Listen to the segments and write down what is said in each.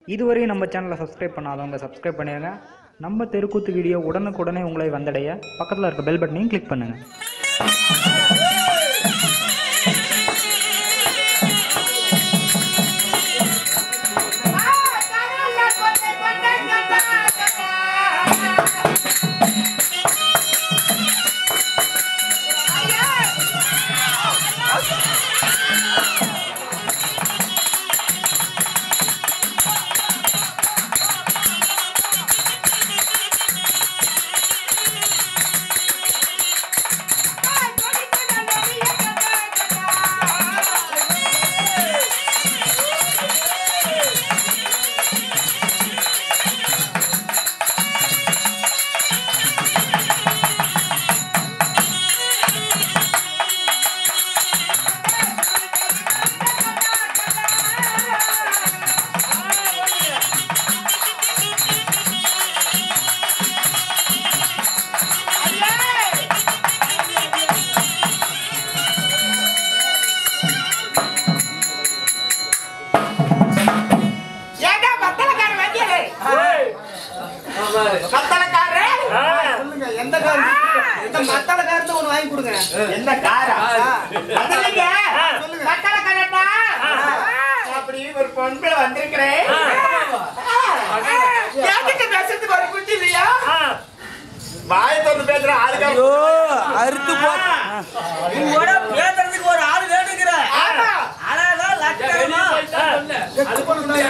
இதுவரையும் நம்ம சேனலை சப்ஸ்கிரைப் பண்ணாதவங்க சப்ஸ்கிரைப் பண்ணிடுங்க நம்ம தெருக்கூத்து வீடியோ உடனுக்குடனே உங்களை வந்தடைய பக்கத்தில் இருக்க பெல் பட்டனையும் கிளிக் பண்ணுங்கள் ஏண்டா மத்தளக்காரன் வண்டியலே? மத்தளக்காரன்? சொல்லுங்க எந்த கார் இந்த மத்தால காரத்தை ஒண்ணு வாங்கி கொடுங்க என்ன காரா? வந்துடுங்க. சொல்லுங்க. மத்தளக்காரன்டா. அப்படி ஒரு பொன் பிள்ளை வந்திருக்கிறேன். கேட்டுட்டு பேசுறதுக்கு ஒரு குச்சி இல்லையா? வாயை திறந்து பேசுற ஆளுங்க. அறுத்து போ உங்களோட பேசுறதுக்கு ஒரு ஆள் வேணுங்கிற ஆமா. அழகா லட்சணமா அது பண்ண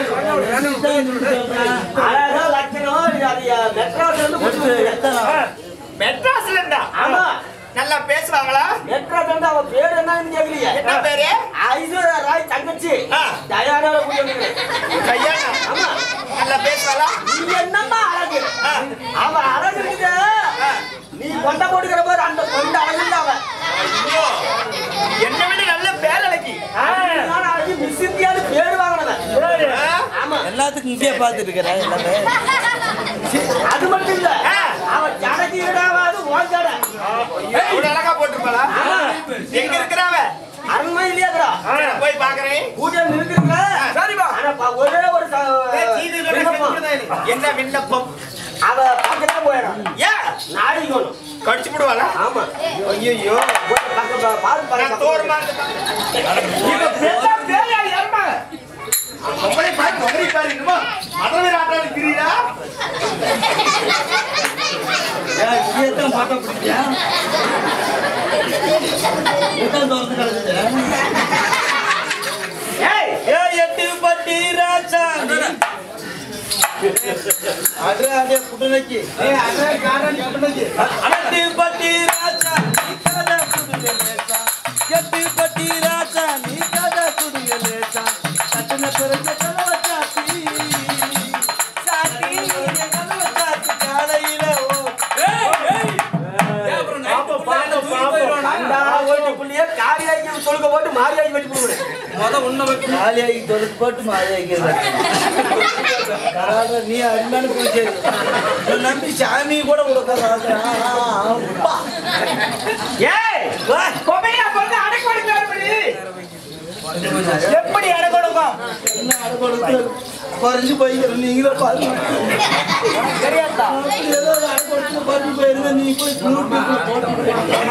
அழகா லட்சணம் இது அது மெட்ராஸ்ல இருந்து கொடுத்துருக்கு மெட்ராஸ்ல இருந்தா? ஆமா நல்லா பேசுவாங்களா மெட்ராஸ்ல இருந்து அவ பேர் என்னன்னு கேக்குறீங்க என்ன பேரு ஐஸ்வர்யா ராய் தங்கச்சி ஆ. தயாராக கூடியவங்க கல்யாணா ஆமா நல்லா பேசுவாளா நீ என்னம்மா அழகு ஆ. அவ அழகு இருக்குது நீ கொண்ட போட்டுக்கிற பாரு அந்த கொண்ட அழகு அவ ஐயோ, என்னை விட நல்ல பேரழகி நான் அழகு மிஸ் இந்தியான்னு பேர் வாங்கினவன் ஆ? ஆமா எல்லாத்துக்கும் இங்கே பார்த்துட்டு இருக்கிறேன் எல்லாமே அது மட்டும் இல்ல ஆ. அவன் ஜடக்கு ஈடாவாது ஓன் ஜடை இவ்வளவு அழகா போட்டிருப்பாளா ஆமா. எங்க இருக்கிறாவ அரண்மனை இல்லையாதுடா சரி, நான் போய் பாக்குறேன் கூட்டம் இருக்குங்க சரிப்பா. ஆனா ப- ஒரே ஒரு ச- விண்ணப்பம். என்ன விண்ணப்பம் அவ பக்கத்துல போயிடும் ஏன் நாளைக்கு ஒண்ணும் கடிச்சு விடுவாளா ஆமா ஐயோ போய் பக்க ப- பாரு பாரு நான் தோறுமா இப்ப பெத்தா பேயா ஏம்மா பொம்பளை பாரு பொம்பளை பாரு இன்னுமா மதுரை ஆட்டம் இருக்கிறீரா இங்கே தான் பாட்ட பிடிக்கியா இதான் தோர்ந்து கிடக்குது ஏய் ஏ எட்டு பட்டி ராஜா அட்ரா அதே புடுநக்கி ஏ அட்ரா காரணி புடுநக்கி எட்டு பட்டி ராஜா நீ கதை புடுங்க லேசா எட்டு பட்டி ராஜா நீ கதை புடுங்க லேசா கட்டண பிறகு கதவை சாத்தி சாத்தி கதவை சாத்தி காலையில ஓ அந்த ஓட்டு புள்ளிய காரியாக்கி சொல்லுங்க போட்டு மாரியாக்கி வெட்டி போடுவேன் முத உன்னை வைக்க மாலையாகி தொடுத்து போட்டு மாலையாகி நீ அருமையான பூஜை நம்பி சாமி கூட கொடுக்காத ஏய் பொம்பளையா பொண்ணு அடக்கு கொடுக்க எப்படி அடக்கு கொடுக்கும் குறைஞ்சு போய்க்கிறேன் நீங்களும் பாருங்க தெரியாதா ஏதோ ஒரு அரை கொடுத்து குறைஞ்சு போயிருங்க நீ போய் நூறு பேருக்கு போட்டு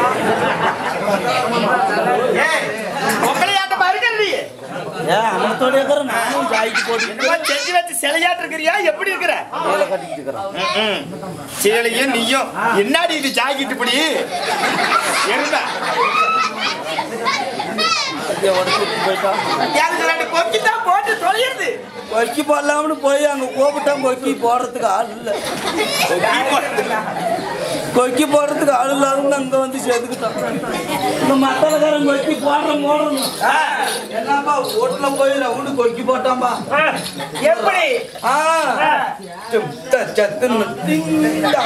ஏய் பொம்பளையாட்ட பாருங்க நீ ஏன் அவனத்தோட இருக்கிற நானும் ஜாய்க்கு போட்டு என்னமா செஞ்சு வச்சு சிலையாட்டு இருக்கிறியா எப்படி இருக்கிற வேலை கட்டிக்கிட்டு இருக்கிறான் சேலையும் நீயும் என்னடி இது ஜாக்கெட் இப்படி எருமை உடச்சிட்டு போயிட்டான் எனக்கு ரெண்டு கொக்கி தான் போட்டு தொலையுது கொக்கி போடலாம்னு போய் அங்க கூப்பிட்டான் கொக்கி போடுறதுக்கு ஆள் இல்லை கொக்கி போடுறதுக்கு ஆள் இல்லாதவங்க அங்க வந்து சேர்த்துக்கிட்டான் இந்த மத்தலக்காரன் கொக்கி போடுற போடணும் என்னப்பா வீட்டுல போய் ரவுண்டு கொக்கி போட்டான்பா எப்படி ஆ சுத்த சத்துன்னு திங்கா.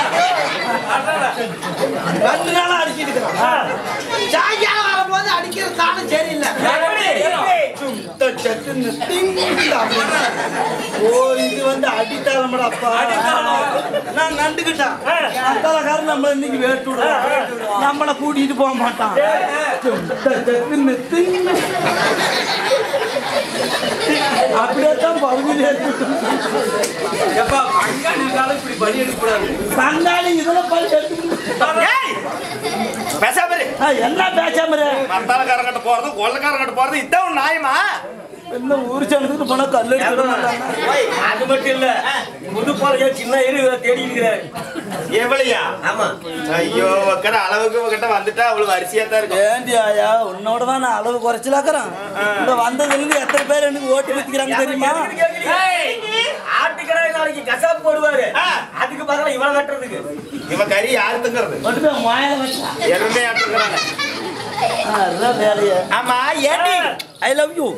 ரெண்டு நாளா அடிச்சிட்டு இருக்கிறான் சாயங்காலம் வரும்போது அடிக்கிற காலம் சரியில்லை சுத்த சத்துன்னு திங்கா. ஓ இது வந்து அடித்தாளமடா அப்பா நான் நண்டுக்கிட்டான் அத்தலக்காரன் நம்மள இன்னைக்கு வேட்டு விடுறான் நம்மள கூட்டிட்டு போக மாட்டான் சுத்த சத்துன்னு திங்கா. அப்படியே தான் பகுதியில் எப்பா பங்காளி இருக்காலும் இப்படி பலி எடுக்கக்கூடாது பங்காளி இதுல பல் எடுத்து ஏய் பேசாம இரு. என்ன பேசாம இரு? மத்தாளக்காரங்கிட்ட போறது கொள்ளக்காரங்கிட்ட போறது இதான் ஒரு நியாயமா என்ன ஊர் சேர்ந்துட்டு போனா கல் எடுத்துட்டு ஓய், அது மட்டும் இல்ல புது பாலையா சின்ன இரு தேடி இருக்கிறாரு எவ்வளையா ஆமா ஐயோ உக்கட அளவுக்கு உங்ககிட்ட வந்துட்டா அவ்வளவு அரிசியா தான் இருக்கும் ஏண்டி ஆயா உன்னோட தான் நான் அளவு குறைச்சலாக்குறேன் இந்த வந்ததுல இருந்து எத்தனை பேர் எனக்கு ஓட்டு வித்துக்கிறாங்க தெரியுமா ஆட்டுக்கடை நாளைக்கு கசாப்பு போடுவாரு ஆ. அதுக்கு பதிலா இவனை கட்டுறதுக்கு இவன் கறி யாருத்துங்கிறது மட்டும் போய் மாயில வச்சா எருமே ஆட்டுங்கிறாங்க அதான் வேலையை ஆமா ஏண்டி ஐ லவ் யூ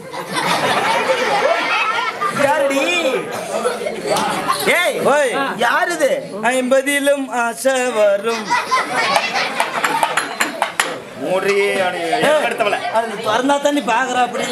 யாருடி ஏய் ஓய் யார் இது ஐம்பதிலும் ஆசை வரும் மூடி எடுத்தவள அது திறந்தா தண்ணி பாக்குறா அப்படி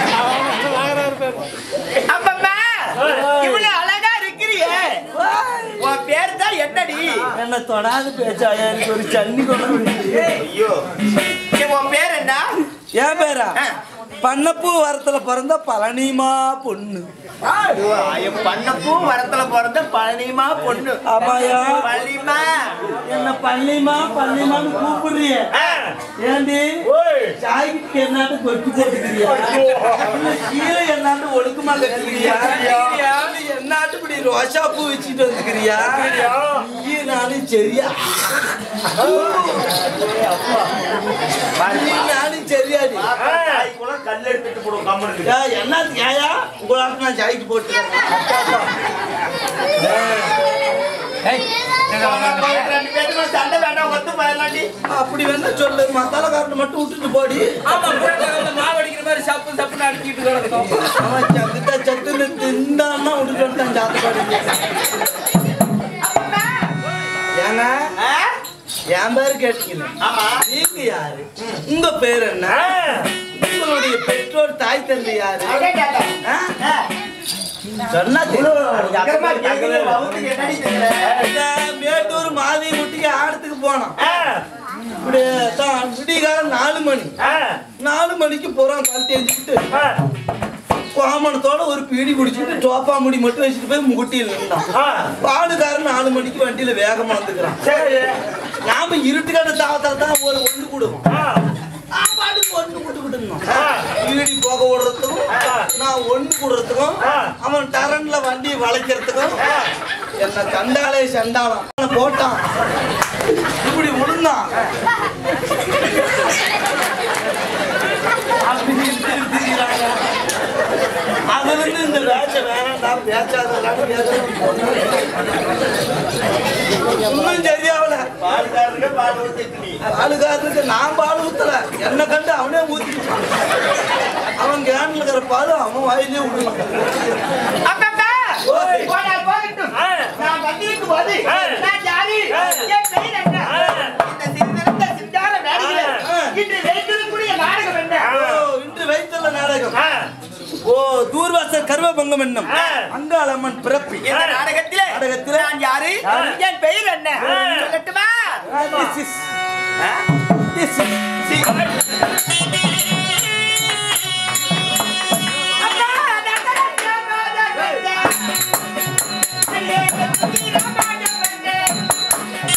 அப்பம்மா இவ்வளவு அழகா இருக்கிறியே உன் பேர் தான் என்னடி என்ன தொடாது பேச்சாயா எனக்கு ஒரு சன்னி கொண்டு வந்து. ஐயோ ஏய், உன் பேர் என்ன ஏன் பேரா பண்ணப்பூ வரத்துல பிறந்த பழனிமா பொண்ணு என் பண்ணப்பூ வரத்துல பிறந்த பழனிமா பொண்ணு ஆமாயா பழனிமா என்ன பள்ளிமா பள்ளிமான்னு கூப்பிடுறிய ஏண்டி சாய்க்கு என்னாட்டு கொட்டி போட்டுக்கிறியா இல்ல கீழே என்னாட்டு ஒழுக்கமா கட்டுக்கிறியா இல்ல என்னாட்டு இப்படி ரோசா பூ வச்சுட்டு வந்துக்கிறியா நீ நானும் சரியா நீ நானும் சரியாடி தாய்க்குள்ள கல் எடுத்துட்டு போடுவோம் கம்மனுக்கு ஏய், என்னத்துக்கு ஏயா உங்களுக்கு நான் சாய்க்கு போட்டு ரெண்டு பேருக்கு சண்டை வேண்டாம் ஒத்து போயிடலாண்டி அப்படி வேணா சொல்லு மசாலா காரனை மட்டும் விட்டுட்டு போடி ஆமா மாவு அடிக்கிற மாதிரி சப்பு சப்புன்னு அடிக்கிட்டு கிடக்கும் அவன் சத்துட்டா சத்துன்னு திண்டான்னா விட்டுட்டு வந்துட்டான் சாத்துப்பாடு ஏங்க என் பேரு கேட்டீங்க ஆமா நீங்க யாரு உங்க பேர் என்ன உங்களுடைய பெற்றோர் தாய் தந்தை யாரு ஆ? சொன்னா தெரியும். அக்கறமா கேக்குது, வவுத்துக்கு என்னடி தெரியல? இந்த மேட்டூர் மாதி முட்டிக்கு ஆடத்துக்கு போனோம் இப்படி தான் விடிகாலம் நாலு மணி நாலு மணிக்கு போறோம் கழட்டி எஞ்சிக்கிட்டு கோமணத்தோட ஒரு பீடி குடிச்சிட்டு டோப்பா முடி மட்டும் வச்சுட்டு போய் முகுட்டியில் இருந்தான் பாடுகாரன் நாலு மணிக்கு வண்டியில வேகமா வந்துக்கிறான் நாம இருட்டுக்கான தாவத்தால தான் ஒரு ஒன்று கூடுவோம் பாட்டுக்கு ஒன்று கூட்டுக்கிட்டு இருந்தோம் பீடி போக விடுறதுக்கும் நான் ஒன்று கூடுறதுக்கும் அவன் டரன்ல வண்டி வளைக்கிறதுக்கும் என்ன கண்டாலே சண்டாளம் அவனை போட்டான் இப்படி விழுந்தான் அப்படி இழுத்து இழுத்துக்கிறாங்க. அதுல இருந்து இந்த பேச்ச வேணாம் பேச்சாதான் இன்னும் சரியாவல பால்காரருக்கு பால் ஊத்திட்டு நீ. பாலுக்காரனுக்கு நான் பால் ஊத்தல என்ன கண்டு அவனே ஊத்திட்டான் அவன் கேன்ல இருக்கிற பால் அவன் வாயிலே விடுவான் அப்பப்பா, ஓய். போனால் போகட்டும். நான் வந்திருக்கும் போது, நான் யாரு? என் பெயர் என்ன? இந்த சிறிதளந்த சிங்கார மேடையிலே, இன்று வைத்திருக்கக்கூடிய நாடகம் என்ன? ஓ, இன்று வைத்துள்ள நாடகம் ஓ தூர்வாசர் கருவபங்கம் என்னும் அங்காளம்மன் பிறப்பு இந்த நாடகத்திலே நாடகத்திலே நான் யாரு? என் பெயர் என்ன? சொல்லட்டுமா? This is this is அப்பா, தத்தரத்த மாத வந்த. அல்லே, தத்தரத்த மாத வந்த.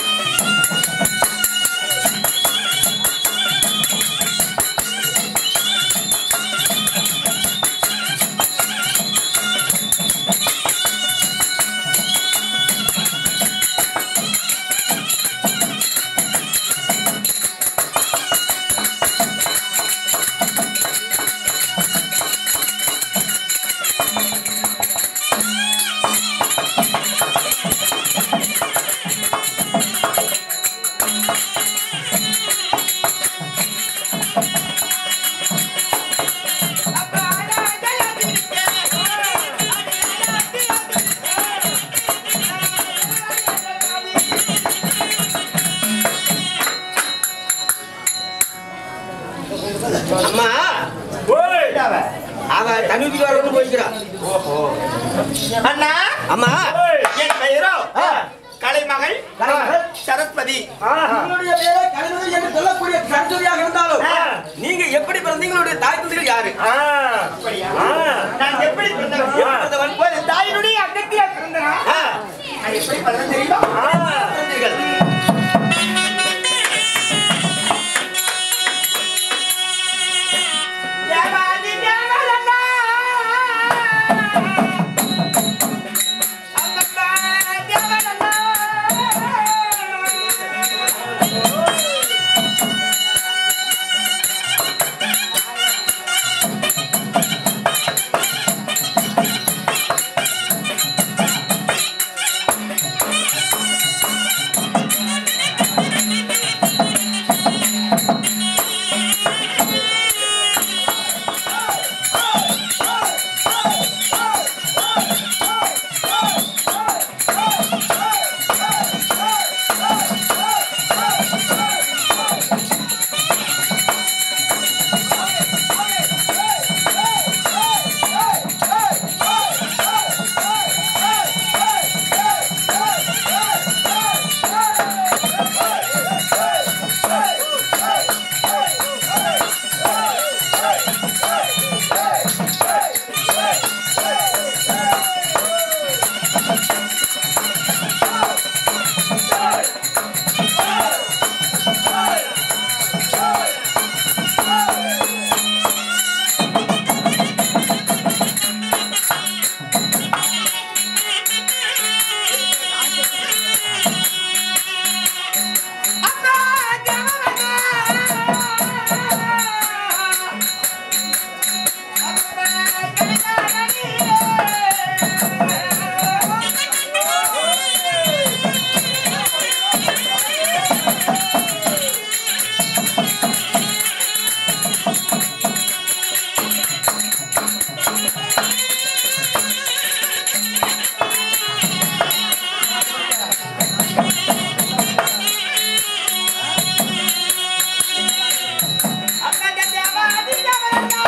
அம்மா அவ தண்ணி ஊத்திட்டு வரணும்னு போய்க்கிறான் அண்ணா அம்மா என் பெயரோ கலைமகள் சரஸ்வதி உங்களுடைய பேரை கலைஞர் என்று சொல்லக்கூடிய சரஸ்வதியாக இருந்தாலும் நீங்க எப்படி பிறந்த தந்தைங்களுடைய தாய் தந்தைகள் யாரு ஆ. அப்படியா? ஆ. நான் எப்படி பிறந்தவன்? ஆ. பிறந்தவன் ஒரு தாயினுடைய அங்கத்திலே பிறந்தனா? ஆ. நான் எப்படி பிறந்தேன் தெரியுமா? ஆ. தந்தைகள். தேவாதி தேவரண்ணா. அம்மப்பா தேவரண்ணா. அம்மா தேவரண்ணா. அம்மா அம்மா தேவாதி தேவரண்ணா.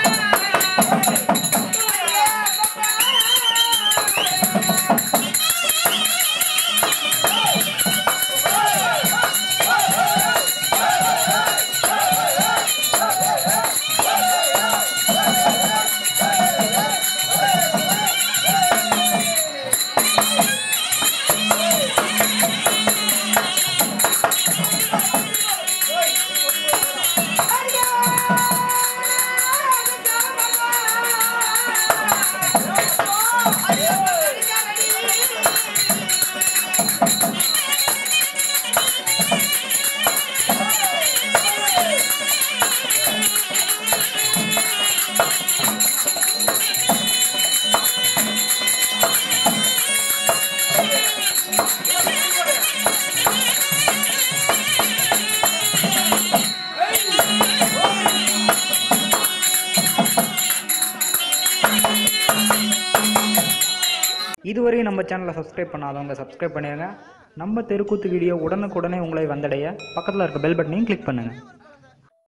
இதுவரை நம்ம சேனலை சப்ஸ்கிரைப் பண்ணாதவங்க சப்ஸ்கிரைப் பண்ணிடுங்க நம்ம தெருக்கூத்து வீடியோ உடனுக்குடனே உங்களை வந்தடைய பக்கத்தில் இருக்க பெல் பட்டனையும் கிளிக் பண்ணுங்கள்